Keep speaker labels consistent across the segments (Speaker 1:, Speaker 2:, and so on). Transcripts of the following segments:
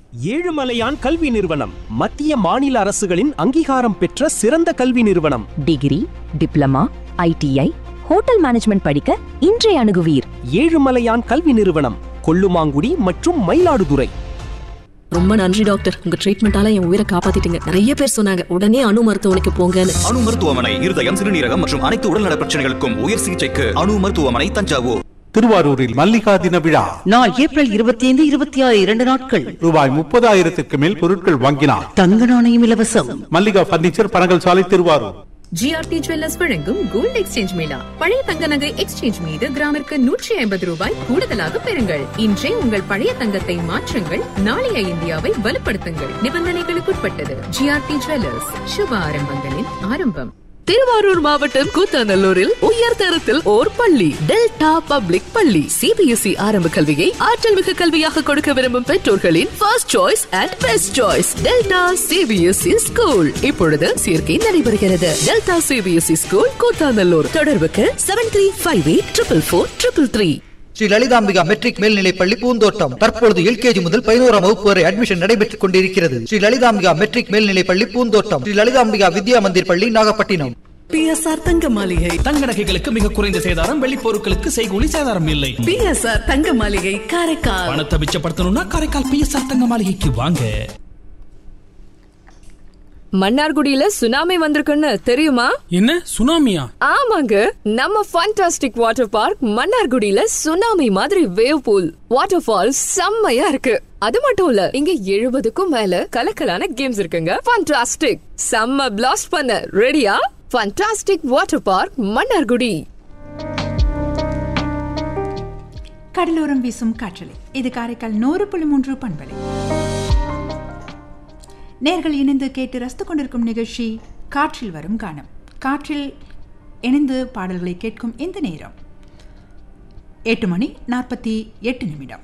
Speaker 1: ஏழுமலையான் கல்வி நிறுவனம் மத்திய மாநில அரசுகளின் அங்கீகாரம் பெற்ற சிறந்த கல்வி நிறுவனம்
Speaker 2: degree diploma ITI hotel management படிக்க இன்றைய அணுகுவீர்
Speaker 1: ஏழுமலையான் கல்வி நிறுவனம் கொல்லுமாங்குடி மற்றும் மயிலாடுதுறை
Speaker 3: ரொம்ப நன்றி டாக்டர் உங்க ட்ரீட்மெண்டால என் உயிரை காப்பாத்திட்டீங்க நிறைய பேர் சொன்னாங்க உடனே அணு மருத்துவமனைக்கு போங்கன்னு
Speaker 4: அணு மருத்துவமனை இருதயம் சிறுநீரகம் மற்றும் அனைத்து உடல்நல பிரச்சனைகளுக்கும் உயர் சிகிச்சைக்கு அணு மருத்துவமனை தஞ்சாவூர்
Speaker 5: திருவாரூரில் மல்லிகா தின விழா
Speaker 6: நாள் ஏப்ரல் இருபத்தி ஐந்து இருபத்தி ஆறு இரண்டு நாட்கள்
Speaker 5: ரூபாய் முப்பதாயிரத்திற்கு மேல் பொருட்கள் வாங்கினார்
Speaker 6: தங்க நாணயம் இலவசம்
Speaker 5: மல்லிகா பர்னிச்சர் பனகல் சாலை திருவாரூர்
Speaker 7: ஜிஆர்டி ஜுவல்லர்ஸ் வழங்கும் கோல்ட் எக்ஸ்சேஞ்ச் மேளா பழைய தங்க நகை எக்ஸ்சேஞ்ச் மீது கிராமிற்கு நூற்றி ஐம்பது ரூபாய் கூடுதலாக பெறுங்கள் இன்றே உங்கள் பழைய தங்கத்தை மாற்றுங்கள் நாளைய இந்தியாவை வலுப்படுத்துங்கள் நிபந்தனைகளுக்குட்பட்டது ஜிஆர்டி ஜுவல்லர்ஸ் சுப ஆரம்பங்களின் ஆரம்பம்
Speaker 3: திருவாரூர் மாவட்டம் கூத்தாநல்லூரில் உயர் தரத்தில் ஓர் பள்ளி டெல்டா பப்ளிக் பள்ளி சிபிஎஸ்இ ஆரம்ப கல்வியை ஆற்றல் மிகு கல்வியாக கொடுக்க விரும்பும் பெற்றோர்களின் first choice and best choice Delta CBSE school இப்பொழுது சேர்க்கை நடைபெறுகிறது டெல்டா சிபிஎஸ்இ ஸ்கூல் கூத்தாநல்லூர் தொடர்புக்கு seven three five eight triple four triple three
Speaker 8: Sri Lalithambika matric மேல்நிலைப் பள்ளி பூந்தோட்டம் தற்பொழுது எல்கேஜி முதல் பதினோராம் வகுப்பு வரை அட்மிஷன் நடைபெற்றுக் கொண்டிருக்கிறது ஸ்ரீ லலிதாம்பிகா மெட்ரிக் மேல்நிலைப் பள்ளி பூந்தோட்டம் ஸ்ரீ லலிதாம்பிகா வித்யா மந்திர் பள்ளி நாகப்பட்டினம்
Speaker 3: பிஎஸ்ஆர் தங்க மாளிகை
Speaker 9: தங்க நகைகளுக்கு மிக குறைந்த சேதாரம் வெள்ளி பொருட்களுக்கு செய்கூலி சேதாரம் இல்லை
Speaker 3: பிஎஸ்ஆர் தங்க மாளிகை காரைக்கால்
Speaker 9: பணத்தை மிச்சப்படுத்தணும்னா காரைக்கால் பிஎஸ்ஆர் தங்க மாளிகைக்கு வாங்க
Speaker 10: மன்னார்குடியில சுனாமி வந்திருக்குன்னு தெரியுமா
Speaker 9: என்ன சுனாமியா
Speaker 10: ஆமாங்க நம்ம ஃபண்டாஸ்டிக் வாட்டர் பார்க் மன்னார்குடியில சுனாமி மாதிரி வேவ் பூல் வாட்டர் ஃபால் செம்மையா இருக்கு அது மட்டும் இல்ல இங்க எழுபதுக்கும் மேல கலக்கலான கேம்ஸ் இருக்குங்க ஃபண்டாஸ்டிக் செம்ம பிளாஸ்ட் பண்ண ரெடியா ஃபண்டாஸ்டிக் வாட்டர் பார்க் மன்னார்குடி
Speaker 11: கடலோரம் வீசும் காற்றலை இது காரைக்கால் நூறு புள்ளி மூன்று பண்பலை நேர்கள் இணைந்து கேட்டு ரசித்து கொண்டிருக்கும் நிகழ்ச்சி காற்றில் வரும் கானம் காற்றில் இணைந்து பாடல்களை கேட்கும் இந்த நேரம் எட்டு மணி நாற்பத்தி எட்டு நிமிடம்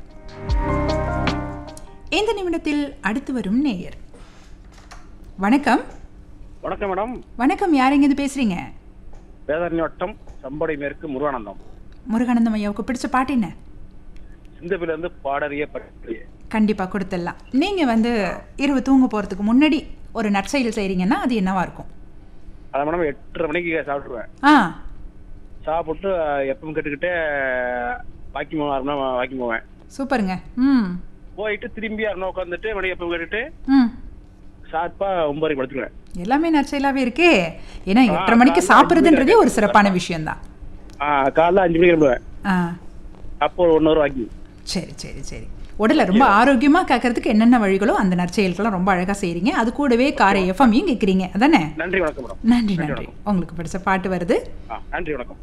Speaker 11: இந்த நிமிடத்தில் அடுத்து வரும் நேயர் வணக்கம்
Speaker 12: வணக்கம் மேடம்
Speaker 11: வணக்கம் யார் எங்கேருந்து பேசுறீங்க
Speaker 12: வேதாரணி வட்டம் சம்படை மேற்கு முருகானந்தம்
Speaker 11: முருகானந்தம் ஐயாவுக்கு பிடிச்ச பாட்டு என்ன
Speaker 12: சிந்தபில இருந்து பாடறிய பற்றிய
Speaker 11: கண்டிப்பாக கொடுத்துடலாம் நீங்கள் வந்து இரவு தூங்க போகிறதுக்கு முன்னாடி ஒரு நற்செயல் செய்கிறீங்கன்னா அது என்னவா இருக்கும்
Speaker 12: அதை மேடம் எட்டரை மணிக்கு சாப்பிட்டுருவேன்
Speaker 11: ஆ
Speaker 12: சாப்பிட்டு எப்பவும் கேட்டுக்கிட்டே வாக்கிங் போவேன் அரை மணி நேரம் வாக்கிங் போவேன்
Speaker 11: சூப்பருங்க ம்
Speaker 12: போயிட்டு திரும்பி அரை மணி உட்காந்துட்டு மணி எப்பவும் கேட்டுட்டு
Speaker 11: ம்
Speaker 12: ஷார்ப்பா ஒன்பது படுத்துருவேன்
Speaker 11: எல்லாமே நற்செயலாகவே இருக்கே ஏன்னா
Speaker 12: ஆ,
Speaker 11: எட்டரை மணிக்கு
Speaker 12: காலைல
Speaker 11: சாப்பிட்றதுன்றதே ஒரு
Speaker 12: அஞ்சு
Speaker 11: சிறப்பான விஷயம்தான்
Speaker 12: ஆ காலைல அஞ்சு மணிக்கு கிளம்புவேன்
Speaker 11: ஆ
Speaker 12: அப்போ ஒரு ஒன் ஹவர் வாக்கிங்
Speaker 11: சரி சரி சரி உடலை ரொம்ப ஆரோக்கியமாக கேட்கறதுக்கு என்னென்ன வழிகளோ அந்த நற்செயல்கள்லாம் ரொம்ப அழகாக செய்கிறீங்க அது கூடவே காரை எஃப்எம்மையும் கேட்குறீங்க அதானே
Speaker 12: நன்றி வணக்கம் மேடம்
Speaker 11: நன்றி நன்றி உங்களுக்கு பிடிச்ச பாட்டு வருது
Speaker 12: ஆ நன்றி வணக்கம்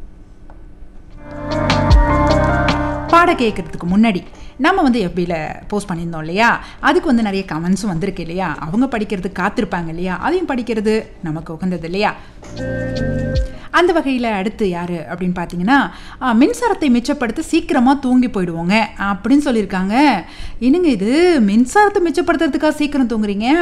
Speaker 11: பாட கேட்கறதுக்கு முன்னாடி நம்ம வந்து எஃபியில் போஸ்ட் பண்ணியிருந்தோம் இல்லையா அதுக்கு வந்து நிறைய கமெண்ட்ஸும் வந்திருக்கு இல்லையா அவங்க படிக்கிறதுக்கு காத்திருப்பாங்க இல்லையா அதையும் படிக்கிறது நமக்கு உகந்தது இல்லையா அந்த வகையில் அடுத்து யார் அப்படின்னு பார்த்தீங்கன்னா ஆ, மின்சாரத்தை மிச்சப்படுத்த சீக்கிரமாக தூங்கி போயிடுவோங்க அப்படின்னு சொல்லியிருக்காங்க என்னங்க இது மின்சாரத்தை மிச்சப்படுத்துறதுக்காக சீக்கிரம் தூங்குறீங்க